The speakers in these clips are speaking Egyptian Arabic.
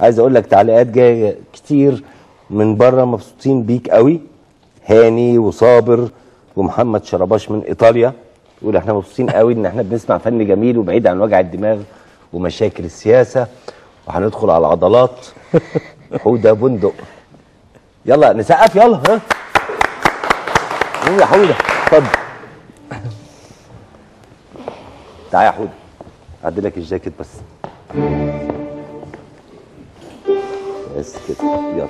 عايز اقول لك تعليقات جايه كتير من بره مبسوطين بيك قوي هاني وصابر ومحمد شرباش من ايطاليا يقول احنا مبسوطين قوي ان احنا بنسمع فن جميل وبعيد عن وجع الدماغ ومشاكل السياسه وهندخل على العضلات حوده بندق يلا نسقف يلا ها قوم يا حوده اتفضل تعالى يا حوده اعدل لك الجاكيت بس بس كده يلا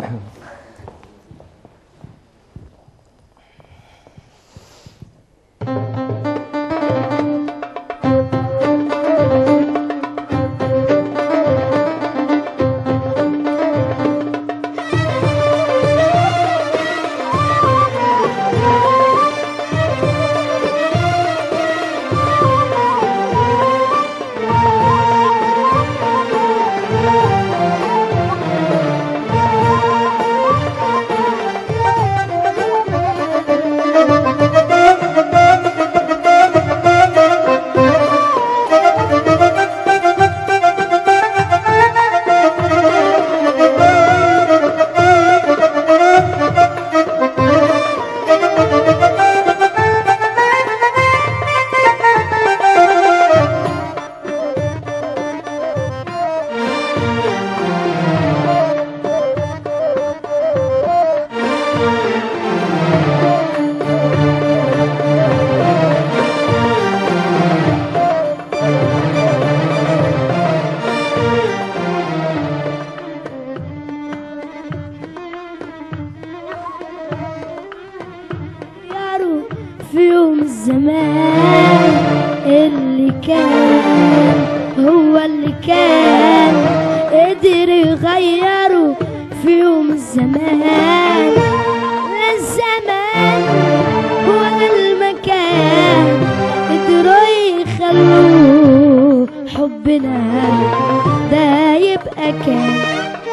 يارو في يوم الزمان اللي كان هو اللي كان قدر يغيره في يوم الزمان لا الزمان ولا المكان قدروا يخلوه حبنا ده يبقى كان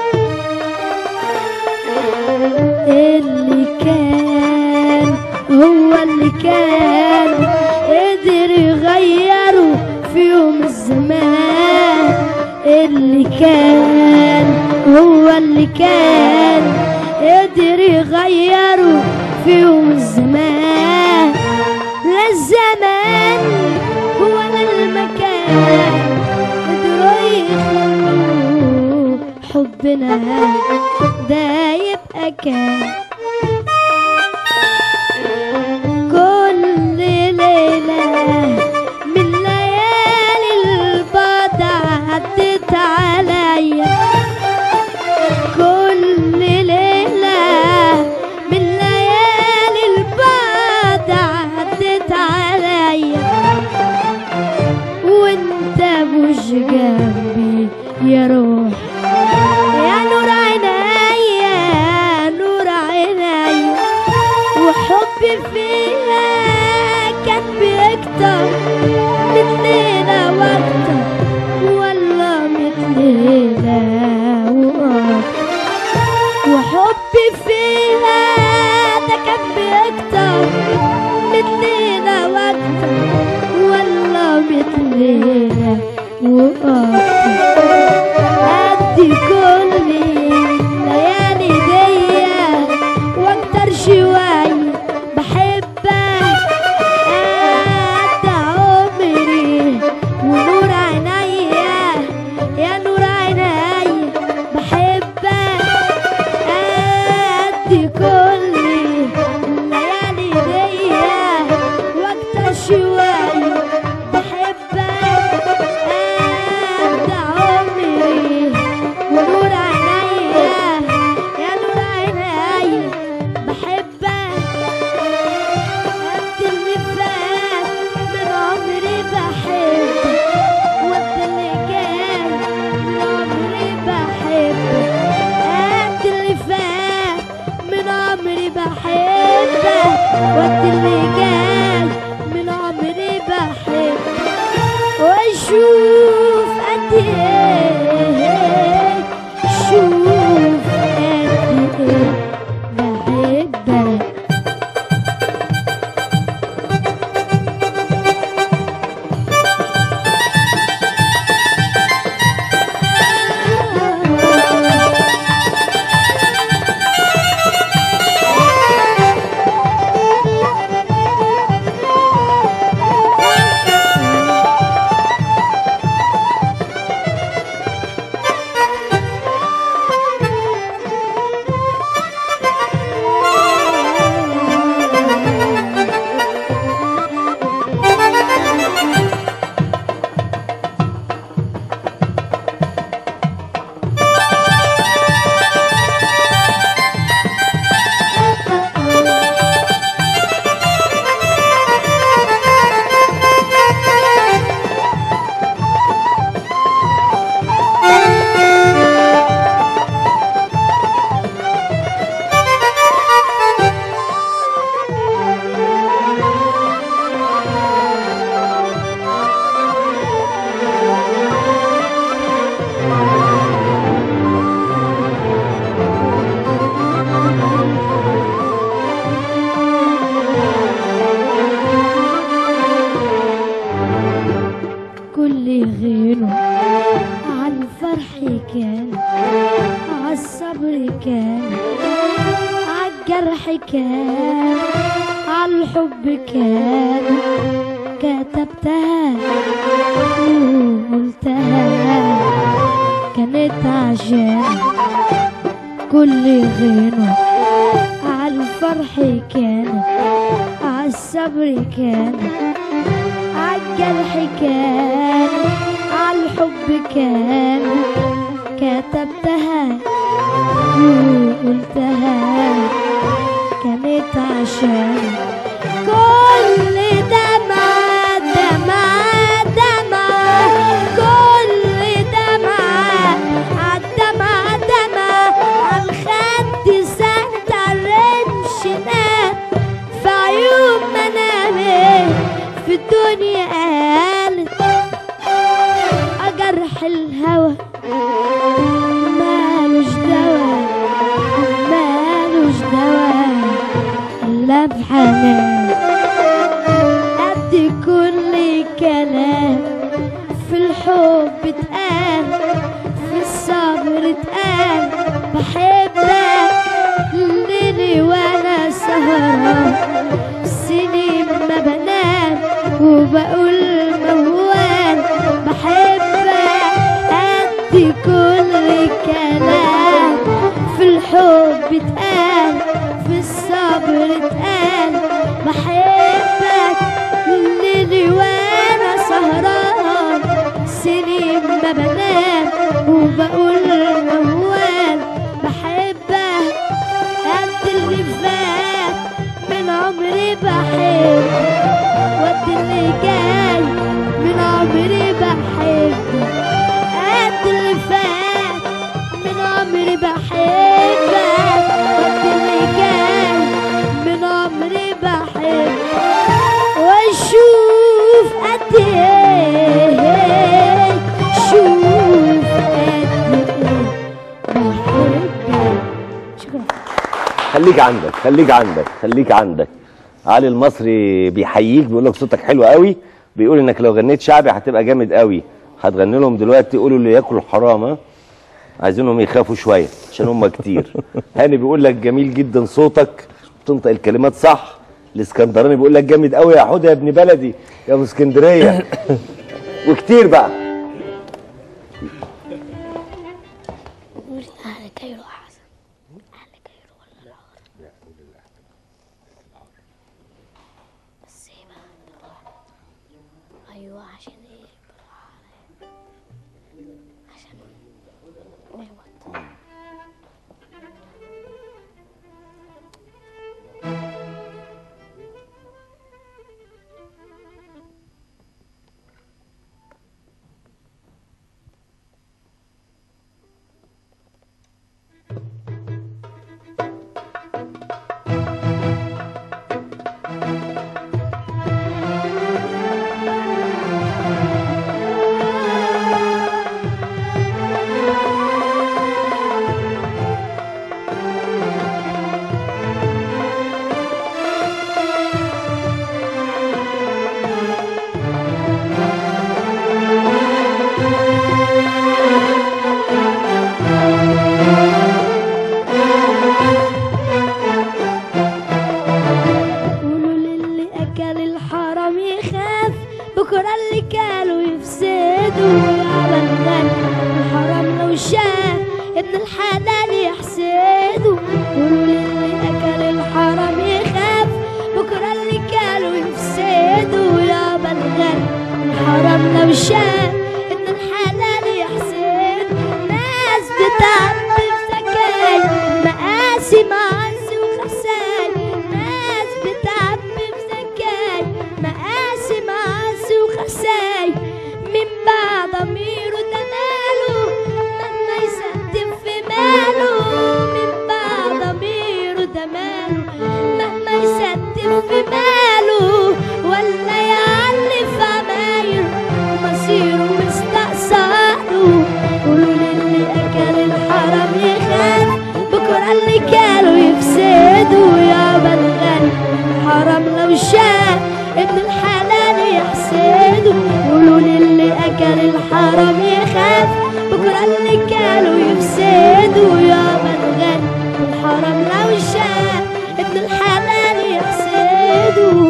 اللي كان هو اللي كان قدر يغيره في يوم الزمان اللي كان هو اللي كان قدر يغيره في يوم الزمان لا الزمان ولا المكان قدروا يخلوا حبنا ده يبقى كان كل ليلة من ليالي البعد عدت عليا كل ليلة من ليالي البعد عدت عليا وانت مش جنبي يا روح يا نور عينيا نور عينيا وحبي فيها كان بيكتر من ليلة واكتر ولا من ليلة واكتر وحبي فيها ده كان بيكتر من ليلة واكتر ولا من ليلة واكتر ادي كل الليالي دي واكتر شوية بحبك قد عمري ونور عينيا يا نور عينيا بحبك قد كل الليالي دي واكتر شوية بحبك قد عمري ونور كان عالصبر كان عالجرح كان عالحب كان كتبتها وقلتها كانت عشان كل غنى عالفرح كان عالصبر كان عالجرح كان عالحب كان كتبتها وقلتها كانت عشان كل دمعة دمعة دمعة كل دمعة عالدمعة دمعة عالخد سد الرمش نام في عيون منامي في الدنيا قالت أجرح الهوى مالوش دواء مالوش دواء إلا بحنان قد كل كلام في الحب اتقال في الصبر اتقال بحبك ليلي وانا سهران سنين ما بنام وبقول موال بحبك قد كل كلام في الحب اتقال في الصبر اتقال بحبك ليلي وانا سهران سنين ما بنام وبقول موال بحبك قد اللي فات من عمري بحب وقت اللي جاي من عمري بحب قد اللي فات من عمري بحبك وقت اللي جاي من عمري بحب واشوف قد ايه شوف قد ايه بحبك شكرا خليك عندك خليك عندك خليك عندك علي المصري بيحييك بيقول لك صوتك حلو قوي بيقول انك لو غنيت شعبي هتبقى جامد قوي هتغني لهم دلوقتي قولوا اللي ياكل حرام ها عايزينهم يخافوا شويه عشان هم كتير هاني بيقول لك جميل جدا صوتك بتنطق الكلمات صح الاسكندراني بيقول لك جامد قوي يا حوده يا ابن بلدي يا ابو اسكندريه وكتير بقى قولي أهل كايرو أحسن أهل كايرو ولا العار بس إيه بقى أيوة عشان إيه بالراحة عشان أيوة قولوا للي اكل الحرام يخاف بكره اللي كانوا يفسدوا على الغني الحرام لو شاف ابن الحلال يحسده قولوا للي اكل الحرام يخاف بكره اللي كانوا يفسدوا يا الغني الحرام لو شاف ابن الحلال يحسد ناس بتعبي بسكاي مقاسي معزي وخساي ناس بتعبي بسكاي مقاسي معزي وخساي من بعد ضميره ده ماله مهما يسدم في ماله من بعد ضميره ده ماله مهما يسدم في ماله ولا يعلي في عمايره مصيره مستقصاله قولوا للي اكل الحرام يخاف بكره اللي كانوا يفسدوا يا الغني حرام لو شاف ابن الحلال يحسده قولوا للي اكل الحرام يخاف بكره اللي كانوا كانوا يفسدوا يا من غنى الحرم لو شاف ابن الحلال يحسدوا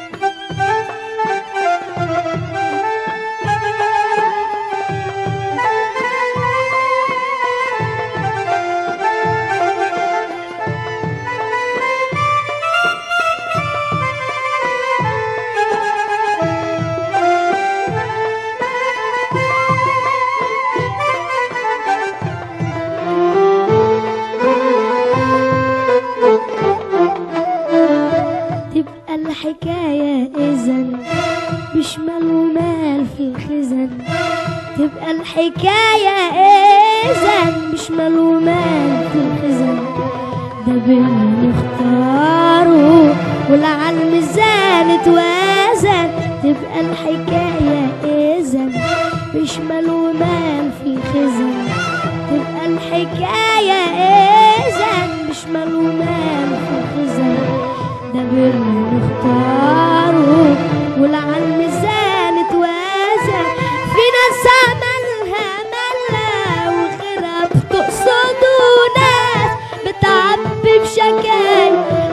تبقى الحكاية إذن مش مال ومال في الخزن تبقى الحكاية إذن مش مال ومال في الخزن ده باللي نختاره ولعل الميزان اتوازن تبقى الحكاية إذن مش مال ومال في الخزن تبقى الحكاية إذن مش مال ومال في الخزن ده باللي نختاره ولعل الميزان اتوازن في ناس عملها ملا وغيرها بتقصدوا ناس بتعبي بشكاي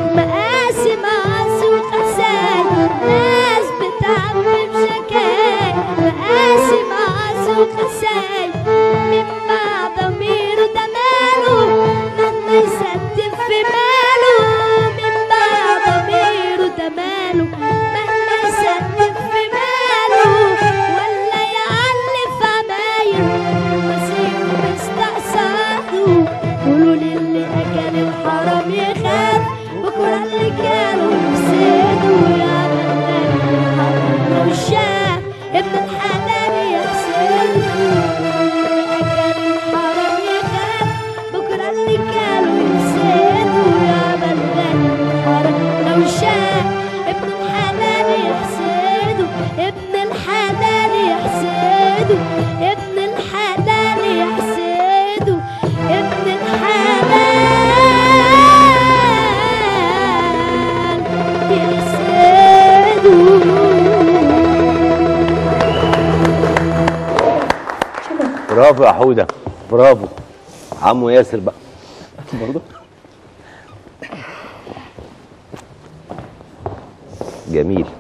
مقاسي معاصي وخساي ناس بتعبي بشكاي مقاسي معاصي وخساي من مع ضميره ده ماله مهما يستف في ماله من مع ضميره ده ماله مهما يستف في ماله ولا يعلي في عمايل مسيره مستقصده قولوا للي اكل الحرام يخاف بكره اللي كانوا يفسدوا يا من الحرام لو شاف ابن الحلال يحسده اكل الحرام يخاف بكره اللي كانوا يفسدوا يا من الحرام لو شاف ابن الحلال يحسده ابن الحلال يحسده ابن الحلال يحسده ابن الحلال يحسده برافو يا حوده برافو عمو ياسر بقى برضه جميل